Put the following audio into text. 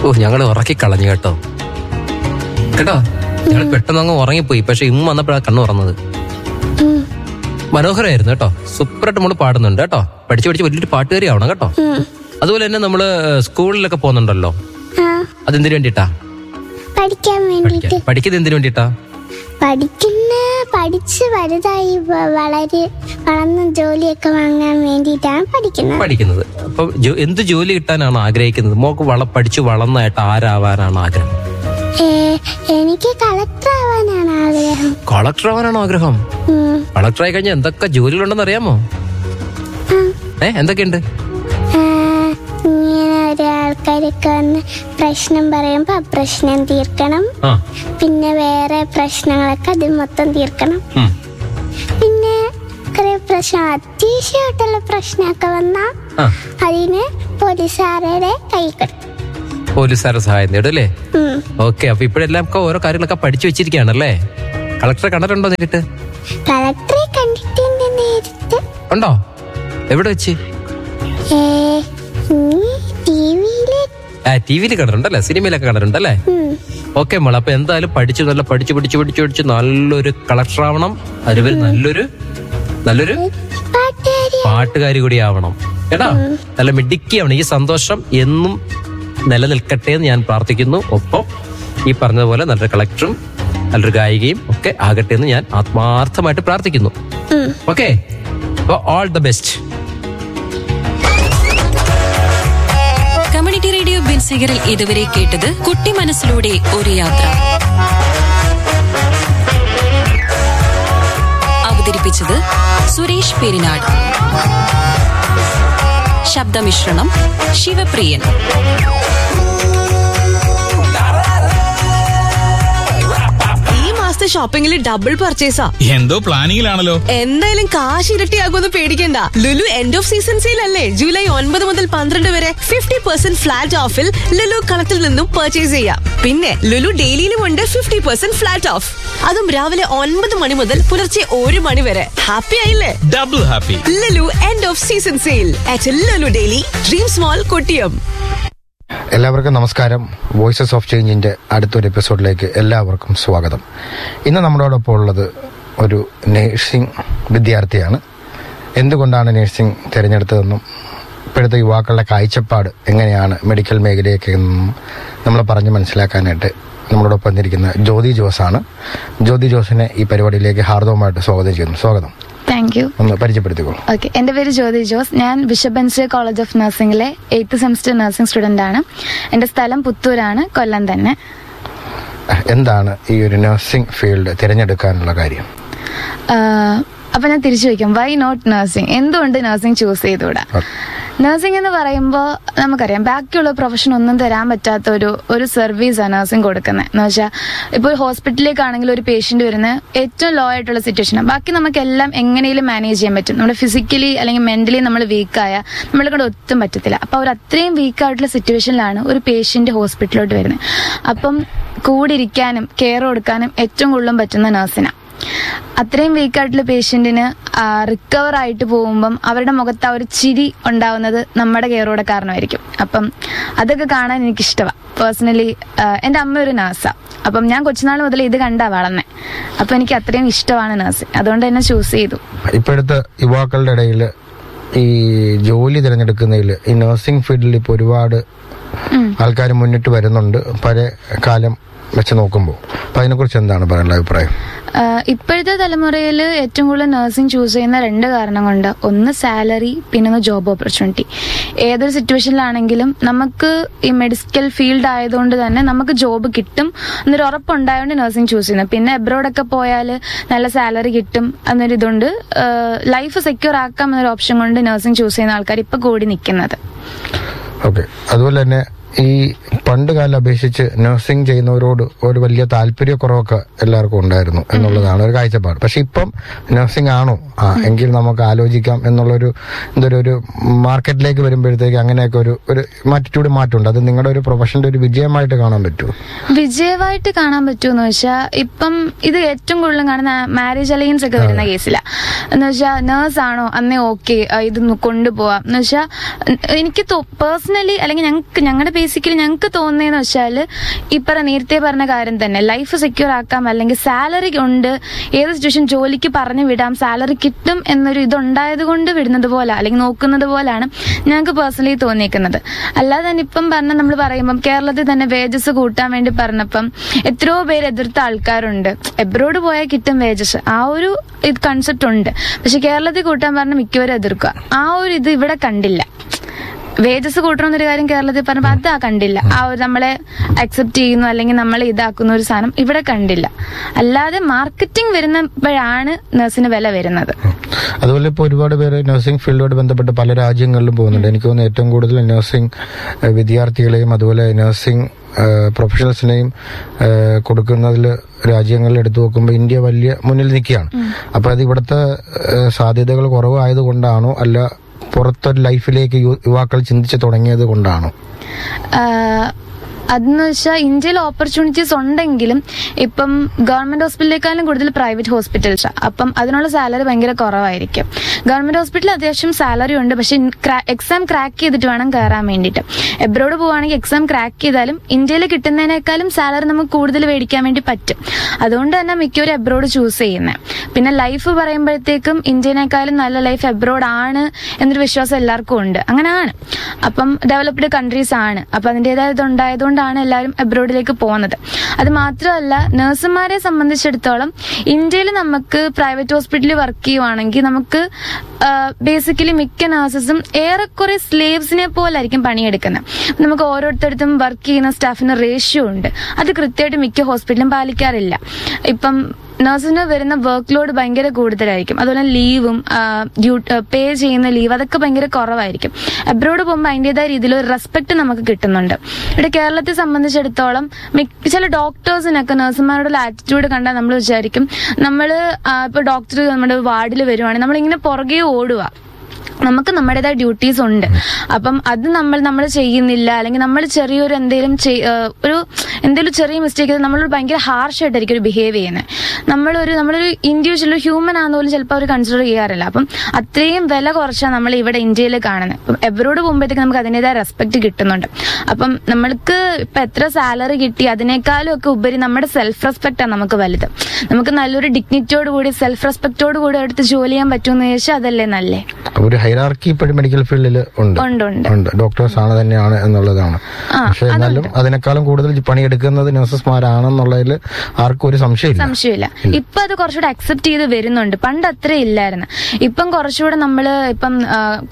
ഓ ഞങ്ങൾ ഉറക്കി കളഞ്ഞു കേട്ടോ കേട്ടോ ഞങ്ങൾ പെട്ടെന്ന് അങ്ങ് ഉറങ്ങിപ്പോയി പക്ഷെ ഇമ്മ വന്നപ്പോഴാണ് കണ്ണു തുറന്നത് ഉം. മനോഹരമായിരുന്നു കേട്ടോ സൂപ്പറായിട്ട് നമ്മൾ പാടുന്നുണ്ട് കേട്ടോ പഠിച്ചു പഠിച്ച് വലിയൊരു പാട്ടുകാരി ആവണം കേട്ടോ അതുപോലെ തന്നെ നമ്മള് സ്കൂളിലൊക്കെ പോകുന്നുണ്ടല്ലോ ആ അതെന്തിനു വേണ്ടിട്ടാ പഠിക്കാൻ വേണ്ടിട്ട് പഠിക്കുന്നത് എന്തിനു വേണ്ടിട്ടാ പഠിക്കുന്ന പഠിച്ച് വലുതായി വ- വളരെ വളർന്ന ജോലിയൊക്കെ വാങ്ങാൻ വേണ്ടിയിട്ടാണ് പഠിക്കുന്നത് പഠിക്കുന്നത് അപ്പൊ ജോ- എന്ത് ജോലി കിട്ടാനാണ് ആഗ്രഹിക്കുന്നത് മോക്ക് വള പഠിച്ചു വളർന്നായിട്ട് ആരാവാനാണ് ആഗ്രഹം ഏ, എനിക്ക് കളക്ടർ ആവാനാണ് ആഗ്രഹം കളക്ടർ ആവാനാണോ ആഗ്രഹം ഉം. കളക്ടർ ആയി കഴിഞ്ഞാൽ എന്തൊക്കെ ജോലികളുണ്ടെന്ന് അറിയാമോ ആ. ഏ എന്തൊക്കെയുണ്ട് ആ, ഇങ്ങനെ ഒരാൾക്കാരൊക്കെ വന്ന് പ്രശ്നം പറയുമ്പോൾ ആ പ്രശ്നം തീർക്കണം ആ പിന്നെ വേറെ പ്രശ്നങ്ങളൊക്കെ അത് മൊത്തം തീർക്കണം ഉം. പിന്നെ കുറെ പ്രശ്നം അത്യാവശ്യമായിട്ടുള്ള പ്രശ്നമൊക്കെ വന്നാൽ ആ അതിന് പോലീസുകാരുടെ കൈ കൊടുക്കും പോലീസുകാരുടെ സഹായം നേടും അല്ലേ ഉം. ഓക്കെ അപ്പൊ ഇപ്പോഴെല്ലാം ഒക്കെ ഓരോ കാര്യങ്ങളൊക്കെ പഠിച്ചു വെച്ചിരിക്കുകയാണല്ലേ കളക്ടറെ കണ്ടിട്ടുണ്ടോ നേരിട്ട് കളക്ടറെ കണ്ടിട്ടുണ്ട് നേരത്തെ ഉണ്ടോ എവിടെ വെച്ച് ഏ, ഇനി ടിവിയില് ആ ടി വിയിൽ കണ്ടിട്ടുണ്ടല്ലേ സിനിമയിലൊക്കെ കണ്ടിട്ടുണ്ടല്ലേ ഓക്കെ മോൾ അപ്പൊ എന്തായാലും പഠിച്ചു നല്ല പഠിച്ചു പഠിച്ചു പഠിച്ചു പഠിച്ചു നല്ലൊരു കളക്ടർ ആവണം അതുപോലെ നല്ലൊരു നല്ലൊരു പാട്ടുകാരി പാട്ടുകാരി കൂടി ആവണം കേട്ടാ നല്ല മിടുക്കിയാവണം ഈ സന്തോഷം എന്നും നിലനിൽക്കട്ടെ എന്ന് ഞാൻ പ്രാർത്ഥിക്കുന്നു ഒപ്പം ഈ പറഞ്ഞതുപോലെ നല്ലൊരു കളക്ടറും നല്ലൊരു ഗായികയും ഒക്കെ ആകട്ടെ എന്ന് ഞാൻ ആത്മാർത്ഥമായിട്ട് പ്രാർത്ഥിക്കുന്നു ഉം. ഓക്കെ അപ്പൊ all the best community radio ബിൻസിഗറിൽ ഇതുവരെ കേട്ടത് കുട്ടി മനസ്സിലൂടെ ഒരു യാത്ര അവതരിപ്പിച്ചത് സുരേഷ് പെരിനാട് ശബ്ദമിശ്രണം ശിവപ്രിയൻ ഈ മാസത്തെ ഷോപ്പിംഗിൽ ഡബിൾ പർച്ചേസാ എന്തോ പ്ലാനിങ്ങിലാണല്ലോ എന്തായാലും കാശ് ഇരട്ടിയാകുമെന്ന് പേടിക്കണ്ട Lulu end of season sale അല്ലേ ജൂലൈ ഒൻപത് മുതൽ പന്ത്രണ്ട് വരെ ഫിഫ്റ്റി പെർസെന്റ് ഫ്ലാറ്റ് ഓഫിൽ ലുലു കളത്തിൽ നിന്നും പർച്ചേസ് ചെയ്യാം പിന്നെ ലുലു ഡെയിലിയിലും ഉണ്ട് ഫിഫ്റ്റി പെർസെന്റ് ഫ്ലാറ്റ് ഓഫ് അതും രാവിലെ ഒൻപത് മണി മുതൽ പുലർച്ചെ ഒരു മണി വരെ ഹാപ്പി ആയില്ലേ double happy Lulu end of season sale at Lulu daily dream small Kottiyam എല്ലാവർക്കും നമസ്കാരം വോയിസസ് ഓഫ് ചേഞ്ചിന്റെ അടുത്തൊരു എപ്പിസോഡിലേക്ക് എല്ലാവർക്കും സ്വാഗതം ഇന്ന് നമ്മളോടൊപ്പം ഉള്ളത് ഒരു നേഴ്സിംഗ് വിദ്യാർത്ഥിയാണ് എന്തുകൊണ്ടാണ് നേഴ്സിംഗ് തിരഞ്ഞെടുത്തതെന്നും ഇപ്പോഴത്തെ യുവാക്കളുടെ കാഴ്ചപ്പാട് എങ്ങനെയാണ് മെഡിക്കൽ മേഖലയൊക്കെ എന്നും നമ്മൾ പറഞ്ഞ് മനസ്സിലാക്കാനായിട്ട് നമ്മളോടൊപ്പം വന്നിരിക്കുന്ന ജ്യോതി ജോസാണ് ജ്യോതി ജോസിനെ ഈ പരിപാടിയിലേക്ക് ഹാർദവമായിട്ട് സ്വാഗതം ചെയ്യുന്നു സ്വാഗതം താങ്ക് യു ഒന്ന് പരിചയപ്പെടുത്തിക്കോളൂ ഓക്കെ എൻ്റെ പേര് ജ്യോതി ജോസ് ഞാൻ ബിഷപ്പ് എൻസിയ കോളേജ് ഓഫ് നഴ്സിംഗിലെ എയ്ത്ത് സെമിസ്റ്റർ നഴ്സിംഗ് സ്റ്റുഡൻ്റ് ആണ് എൻ്റെ സ്ഥലം പുത്തൂരാണ് കൊല്ലം തന്നെ എന്താണ് ഈ ഒരു നഴ്സിംഗ് ഫീൽഡ് തിരഞ്ഞെടുക്കാനുള്ള കാര്യം ആഹ് അപ്പൊ ഞാൻ തിരിച്ചു ചോദിക്കാം വൈ നോട്ട് നഴ്സിംഗ് എന്തുകൊണ്ട് നഴ്സിംഗ് ചൂസ് ചെയ്തുകൂടാ നഴ്സിംഗ് എന്ന് പറയുമ്പോൾ നമുക്കറിയാം ബാക്കിയുള്ള പ്രൊഫഷൻ ഒന്നും തരാൻ പറ്റാത്ത ഒരു ഒരു സർവീസാണ് നഴ്സിംഗ് കൊടുക്കുന്നത് എന്ന് വെച്ചാൽ ഇപ്പോൾ ഹോസ്പിറ്റലിലേക്കാണെങ്കിൽ ഒരു പേഷ്യന്റ് വരുന്ന ഏറ്റവും ലോ ആയിട്ടുള്ള സിറ്റുവേഷനാണ് ബാക്കി നമുക്ക് എല്ലാം എങ്ങനെയും മാനേജ് ചെയ്യാൻ പറ്റും നമ്മുടെ ഫിസിക്കലി അല്ലെങ്കിൽ മെന്റലി നമ്മൾ വീക്കായ നമ്മളെ കൊണ്ട് ഒത്തും പറ്റത്തില്ല അപ്പോൾ അവർ അത്രയും വീക്ക് ആയിട്ടുള്ള സിറ്റുവേഷനിലാണ് ഒരു പേഷ്യന്റ് ഹോസ്പിറ്റലിലോട്ട് വരുന്നത് അപ്പം കൂടിരിക്കാനും കെയർ കൊടുക്കാനും ഏറ്റവും കൂടുതലും പറ്റുന്ന നഴ്സിനാണ് അത്രയും വീക്കായിട്ടുള്ള പേഷ്യന്റിന് റിക്കവർ ആയിട്ട് പോകുമ്പം അവരുടെ മുഖത്ത് ആ ഒരു ചിരി ഉണ്ടാവുന്നത് നമ്മുടെ കെയറോടെ കാരണമായിരിക്കും അപ്പം അതൊക്കെ കാണാൻ എനിക്ക് ഇഷ്ടമാണ് പേഴ്സണലി എൻ്റെ അമ്മ ഒരു നേഴ്സാ അപ്പം ഞാൻ കൊച്ചുനാൾ മുതൽ ഇത് കണ്ടാ വളർന്നെ അപ്പം എനിക്ക് അത്രയും ഇഷ്ടമാണ് നേഴ്സ് അതുകൊണ്ട് തന്നെ ചൂസ് ചെയ്തു ഇപ്പോഴത്തെ യുവാക്കളുടെ ഇടയിൽ ഈ ജോലി തിരഞ്ഞെടുക്കുന്നതിൽ ഈ നഴ്സിംഗ് ഫീൽഡിൽ ഇപ്പോൾ ഒരുപാട് ആൾക്കാർ മുന്നിട്ട് വരുന്നുണ്ട് പല കാലം വെച്ച് നോക്കുമ്പോൾ അപ്പൊ അതിനെക്കുറിച്ച് എന്താണ് പറയാനുള്ള അഭിപ്രായം ആഹ് ഇപ്പോഴത്തെ തലമുറയിൽ ഏറ്റവും കൂടുതൽ നഴ്സിംഗ് ചൂസ് ചെയ്യുന്ന രണ്ട് കാരണം കൊണ്ട് ഒന്ന് സാലറി പിന്നെ ഒന്ന് ജോബ് ഓപ്പർച്യൂണിറ്റി ഏതൊരു സിറ്റുവേഷനിലാണെങ്കിലും നമുക്ക് ഈ മെഡിക്കൽ ഫീൽഡ് ആയതുകൊണ്ട് തന്നെ നമുക്ക് ജോബ് കിട്ടും എന്നൊരു ഉറപ്പുണ്ടായതുകൊണ്ട് നഴ്സിംഗ് ചൂസ് ചെയ്യുന്നത് പിന്നെ എബ്രോഡൊക്കെ പോയാൽ നല്ല സാലറി കിട്ടും എന്നൊരു ഇതുകൊണ്ട് ലൈഫ് സെക്യൂർ ആക്കാം എന്നൊരു ഓപ്ഷൻ കൊണ്ട് നഴ്സിംഗ് ചൂസ് ചെയ്യുന്ന ആൾക്കാർ ഇപ്പൊ കൂടി നിൽക്കുന്നത് ഓക്കെ അതുപോലെ തന്നെ ഈ പണ്ട് കാലം അപേക്ഷിച്ച് നഴ്സിംഗ് ചെയ്യുന്നവരോട് ഒരു വലിയ താല്പര്യക്കുറവൊക്കെ എല്ലാവർക്കും ഉണ്ടായിരുന്നു എന്നുള്ളതാണ് ഒരു കാഴ്ചപ്പാട് പക്ഷെ ഇപ്പം നഴ്സിംഗ് ആണോ ആ എങ്കിൽ നമുക്ക് ആലോചിക്കാം എന്നുള്ളൊരു എന്തൊരു ഒരു മാർക്കറ്റിലേക്ക് വരുമ്പോഴത്തേക്ക് അങ്ങനെയൊക്കെ ഒരു ഒരു ആറ്റിറ്റ്യൂഡ് മാറ്റമുണ്ട് അത് നിങ്ങളുടെ ഒരു പ്രൊഫഷന്റെ ഒരു വിജയമായിട്ട് കാണാൻ പറ്റുമോ വിജയമായിട്ട് കാണാൻ പറ്റുമെന്ന് വെച്ചാൽ ഇപ്പം ഇത് ഏറ്റവും കൂടുതൽ കാണുന്ന മാരേജ് അലയൻസ് ഒക്കെ വരുന്ന കേസില എന്ന് വെച്ചാൽ നേഴ്സ് ആണോ അന്നേ ഓക്കെ ഇത് കൊണ്ടുപോവാം എന്ന് വെച്ചാൽ എനിക്ക് പേഴ്സണലി അല്ലെങ്കിൽ ഞങ്ങൾക്ക് ഞങ്ങളുടെ ബേസിക്കലി ഞങ്ങൾക്ക് തോന്നുന്നതെന്ന് വെച്ചാൽ ഈ പറ നേരത്തെ പറഞ്ഞ കാര്യം തന്നെ ലൈഫ് സെക്യൂർ ആക്കാം അല്ലെങ്കിൽ സാലറി ഉണ്ട് ഏത് സിറ്റുവേഷൻ ജോലിക്ക് പറഞ്ഞു വിടാം സാലറി കിട്ടും എന്നൊരു ഇതുണ്ടായത് കൊണ്ട് വിടുന്നത് പോലെ അല്ലെങ്കിൽ നോക്കുന്നത് പോലാണ് ഞങ്ങൾക്ക് പേഴ്സണലി തോന്നിയേക്കുന്നത് അല്ലാതെ തന്നെ ഇപ്പം പറഞ്ഞ നമ്മൾ പറയുമ്പം കേരളത്തിൽ തന്നെ വേജസ് കൂട്ടാൻ വേണ്ടി പറഞ്ഞപ്പം എത്രയോ പേര് എതിർത്ത ആൾക്കാരുണ്ട് എബ്രോഡ് പോയാൽ കിട്ടും വേജസ് ആ ഒരു ഇത് കൺസെപ്റ്റ് ഉണ്ട് പക്ഷെ കേരളത്തിൽ കൂട്ടാൻ പറഞ്ഞ മിക്കവരും എതിർക്കുക ആ ഒരു ഇത് ഇവിടെ കണ്ടില്ല വേജസ് കൂട്ടണമെന്നൊരു കാര്യം കേരളത്തിൽ പറഞ്ഞപ്പോൾ അത് ആ കണ്ടില്ല ആ ഒരു നമ്മളെ അക്സെപ്റ്റ് ചെയ്യുന്നു അല്ലെങ്കിൽ നമ്മളെ ഇതാക്കുന്ന ഒരു സാധനം ഇവിടെ കണ്ടില്ല അല്ലാതെ മാർക്കറ്റിംഗ് വരുന്നപ്പോഴാണ് നഴ്സിന് വില വരുന്നത് അതുപോലെ ഇപ്പോൾ ഒരുപാട് പേര് നഴ്സിംഗ് ഫീൽഡോട് ബന്ധപ്പെട്ട് പല രാജ്യങ്ങളിലും പോകുന്നുണ്ട് എനിക്ക് തോന്നുന്നു ഏറ്റവും കൂടുതൽ നഴ്സിംഗ് ഏഹ്, വിദ്യാർത്ഥികളെയും അതുപോലെ നഴ്സിംഗ് ഏഹ്, പ്രൊഫഷണൽസിനെയും ഏഹ്, കൊടുക്കുന്നതിൽ രാജ്യങ്ങളിൽ എടുത്തു നോക്കുമ്പോൾ ഇന്ത്യ വലിയ മുന്നിൽ നിൽക്കുകയാണ് അപ്പോൾ അത് ഇവിടുത്തെ ഏഹ്, സാധ്യതകൾ കുറവായതുകൊണ്ടാണോ അല്ല പുറത്തൊരു ലൈഫിലേക്ക് യു- യുവാക്കൾ ചിന്തിച്ചു തുടങ്ങിയത് കൊണ്ടാണോ ആഹ് അതെന്ന് വെച്ചാൽ ഇന്ത്യയിൽ ഓപ്പർച്യൂണിറ്റീസ് ഉണ്ടെങ്കിലും ഇപ്പം ഗവൺമെന്റ് ഹോസ്പിറ്റലിനേക്കാളും കൂടുതൽ പ്രൈവറ്റ് ഹോസ്പിറ്റൽസ് അപ്പം അതിനുള്ള സാലറി ഭയങ്കര കുറവായിരിക്കും ഗവൺമെന്റ് ഹോസ്പിറ്റലിൽ അത്യാവശ്യം സാലറി ഉണ്ട് പക്ഷെ എക്സാം ക്രാക്ക് ചെയ്തിട്ട് വേണം കയറാൻ വേണ്ടിയിട്ട് എബ്രോഡ് പോവുകയാണെങ്കിൽ എക്സാം ക്രാക്ക് ചെയ്താലും ഇന്ത്യയിൽ കിട്ടുന്നതിനേക്കാളും സാലറി നമുക്ക് കൂടുതൽ മേടിക്കാൻ വേണ്ടി പറ്റും അതുകൊണ്ട് തന്നെ മിക്കവരും എബ്രോഡ് ചൂസ് ചെയ്യുന്നത് പിന്നെ ലൈഫ് പറയുമ്പോഴത്തേക്കും ഇന്ത്യനേക്കാളും നല്ല ലൈഫ് എബ്രോഡ് ആണ് എന്നൊരു വിശ്വാസം എല്ലാവർക്കും ഉണ്ട് അങ്ങനെയാണ് അപ്പം ഡെവലപ്ഡ് കൺട്രീസ് ആണ് അപ്പൊ അതിൻ്റെതായ ഇതുണ്ടായതുകൊണ്ടാണ് എല്ലാവരും എബ്രോഡിലേക്ക് പോകുന്നത് അത് മാത്രമല്ല നഴ്സുമാരെ സംബന്ധിച്ചിടത്തോളം ഇന്ത്യയിൽ നമുക്ക് പ്രൈവറ്റ് ഹോസ്പിറ്റലിൽ വർക്ക് ചെയ്യുവാണെങ്കിൽ നമുക്ക് ബേസിക്കലി മിക്ക നഴ്സസും ഏറെക്കുറെ സ്ലേവ്സിനെ പോലായിരിക്കും പണിയെടുക്കുന്നത് നമുക്ക് ഓരോരുത്തരത്തും വർക്ക് ചെയ്യുന്ന സ്റ്റാഫിന് റേഷ്യോ ഉണ്ട് അത് കൃത്യമായിട്ട് മിക്ക ഹോസ്പിറ്റലും പാലിക്കാറില്ല ഇപ്പം നഴ്സിന് വരുന്ന വർക്ക് ലോഡ് ഭയങ്കര കൂടുതലായിരിക്കും അതുപോലെ ലീവും പേ ചെയ്യുന്ന ലീവ് അതൊക്കെ ഭയങ്കര കുറവായിരിക്കും അബ്രോഡ് പോകുമ്പോൾ അതിൻ്റെതായ രീതിയിൽ ഒരു റെസ്പെക്ട് നമുക്ക് കിട്ടുന്നുണ്ട് ഇവിടെ കേരളത്തെ സംബന്ധിച്ചിടത്തോളം മിക്ക ചില ഡോക്ടേഴ്സിനൊക്കെ നഴ്സുമാരുടെ ആറ്റിറ്റ്യൂഡ് കണ്ടാൽ നമ്മൾ വിചാരിക്കും നമ്മൾ ഇപ്പോൾ ഡോക്ടർ നമ്മുടെ വാർഡിൽ വരുവാണെങ്കിൽ നമ്മളിങ്ങനെ പുറകെ ഓടുക നമുക്ക് നമ്മുടേതായ ഡ്യൂട്ടീസ് ഉണ്ട് അപ്പം അത് നമ്മൾ നമ്മൾ ചെയ്യുന്നില്ല അല്ലെങ്കിൽ നമ്മൾ ചെറിയൊരു എന്തെങ്കിലും ഒരു എന്തെങ്കിലും ചെറിയ മിസ്റ്റേക്ക് നമ്മളോട് ഭയങ്കര ഹാർഷ് ആയിട്ടായിരിക്കും ഒരു ബിഹേവ് ചെയ്യുന്നത് നമ്മളൊരു നമ്മളൊരു ഇൻഡിവിജ്വൽ ഒരു ഹ്യൂമൻ ആണെന്ന് പോലും ചിലപ്പോൾ അവർ കൺസിഡർ ചെയ്യാറില്ല അപ്പം അത്രയും വില കുറച്ചാണ് നമ്മൾ ഇവിടെ ഇന്ത്യയിൽ കാണുന്നത് അപ്പം എബ്രോഡ് പോകുമ്പോഴത്തേക്ക് നമുക്ക് അതിൻ്റെതായ റെസ്പെക്ട് കിട്ടുന്നുണ്ട് അപ്പം നമ്മൾക്ക് ഇപ്പം എത്ര സാലറി കിട്ടി അതിനേക്കാളും ഒക്കെ ഉപരി നമ്മുടെ സെൽഫ് റെസ്പെക്റ്റ് ആണ് നമുക്ക് വലുത് നമുക്ക് നല്ലൊരു ഡിഗ്നിറ്റിയോട് കൂടി സെൽഫ് റെസ്പെക്റ്റോട് കൂടി എടുത്ത് ജോലി ചെയ്യാൻ പറ്റുമെന്ന് ചോദിച്ചാൽ അതല്ലേ നല്ലേ ഒരു ഹൈറാർക്കി ഇപ്പോഴും മെഡിക്കൽ ഫീൽഡിൽ ഉണ്ട് ഉണ്ട് ഉണ്ട് ഉണ്ട് ഡോക്ടേഴ്സ് ആണ് തന്നെയാണ് എന്നുള്ളതാണ് ആ, പക്ഷെ എന്നാലും അതിനേക്കാളും കൂടുതൽ പണിയെടുക്കുന്നത് നഴ്സസ്മാരാണെന്നുള്ളതിൽ ആർക്കും ഒരു സംശയമില്ല സംശയമില്ല ഇപ്പൊ അത് കുറച്ചുകൂടെ അക്സെപ്റ്റ് ചെയ്ത് വരുന്നുണ്ട് പണ്ട് അത്ര ഇല്ലായിരുന്നു ഇപ്പം കുറച്ചുകൂടെ നമ്മള് ഇപ്പം